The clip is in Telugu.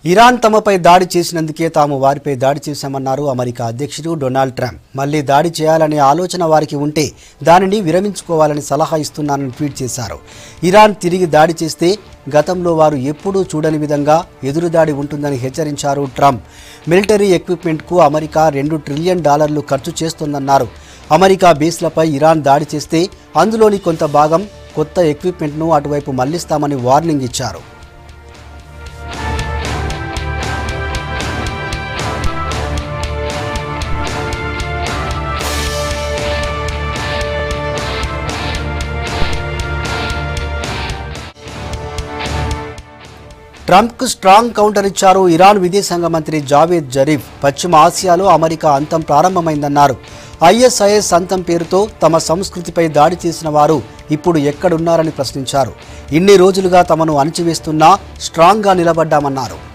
ఇరాన్ తమపై దాడి చేసినందుకే తాము వారిపై దాడి చేశామన్నారు అమెరికా అధ్యక్షుడు డొనాల్డ్ ట్రంప్ మళ్లీ దాడి చేయాలనే ఆలోచన వారికి ఉంటే దానిని విరమించుకోవాలని సలహా ఇస్తున్నానని ట్వీట్ చేశారు ఇరాన్ తిరిగి దాడి చేస్తే గతంలో వారు ఎప్పుడూ చూడని విధంగా ఎదురుదాడి ఉంటుందని హెచ్చరించారు ట్రంప్ మిలిటరీ ఎక్విప్మెంట్కు అమెరికా రెండు ట్రిలియన్ డాలర్లు ఖర్చు చేస్తోందన్నారు అమెరికా బేస్లపై ఇరాన్ దాడి చేస్తే అందులోని కొంత భాగం కొత్త ఎక్విప్మెంట్ను అటువైపు మళ్లిస్తామని వార్నింగ్ ఇచ్చారు ట్రంప్కు స్ట్రాంగ్ కౌంటర్ ఇచ్చారు ఇరాన్ విదేశాంగ మంత్రి జావేద్ జరీఫ్ పశ్చిమ ఆసియాలో అమెరికా అంతం ప్రారంభమైందన్నారు ఐఎస్ఐఎస్ అంతం పేరుతో తమ సంస్కృతిపై దాడి చేసిన వారు ఇప్పుడు ఎక్కడున్నారని ప్రశ్నించారు ఇన్ని రోజులుగా తమను అణచివేస్తున్నా స్ట్రాంగ్గా నిలబడ్డామన్నారు